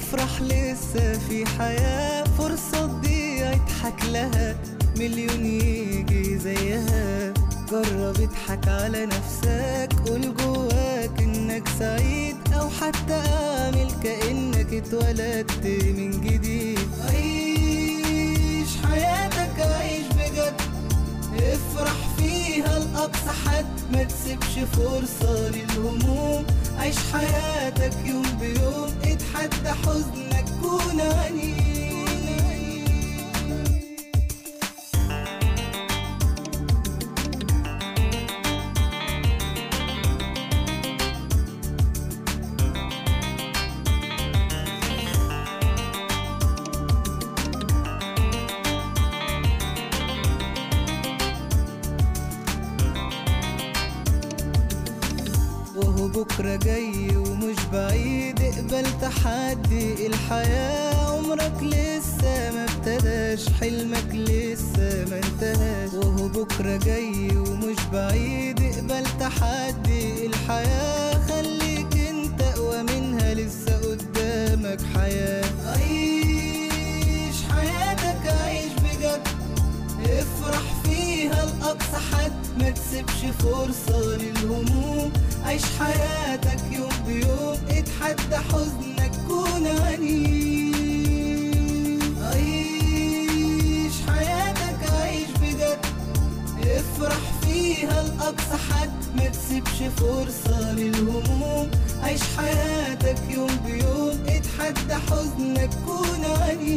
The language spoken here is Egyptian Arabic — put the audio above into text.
افرح لسه في حياة فرصة تضيع اضحك لها مليون يجي زيها جرب اضحك على نفسك قول جواك انك سعيد او حتى اعمل كأنك اتولدت من جديد عيش حياتك عيش بجد افرح فيها لأقصى حد ما تسيبش فرصة للهموم عيش حياتك يوم بيوم اتحدى حزنك كون عنيد وهو بكرة جاي ومش بعيد اقبل تحدي الحياة عمرك لسه ما ابتداش حلمك لسه ما انتهاش وهو بكرة جاي ومش بعيد اقبل تحدي الحياة خليك انت اقوى منها لسه قدامك حياة عيش حياتك عيش بجد افرح فيها لأقصى حد ما تسيبش فرصة للهموم عيش حياتك يوم بيوم اتحدى حزنك كون عنيد عيش حياتك عيش بجد افرح فيها لأقصى حد ما تسيبش فرصة للهموم عيش حياتك يوم بيوم اتحدى حزنك كون عنيد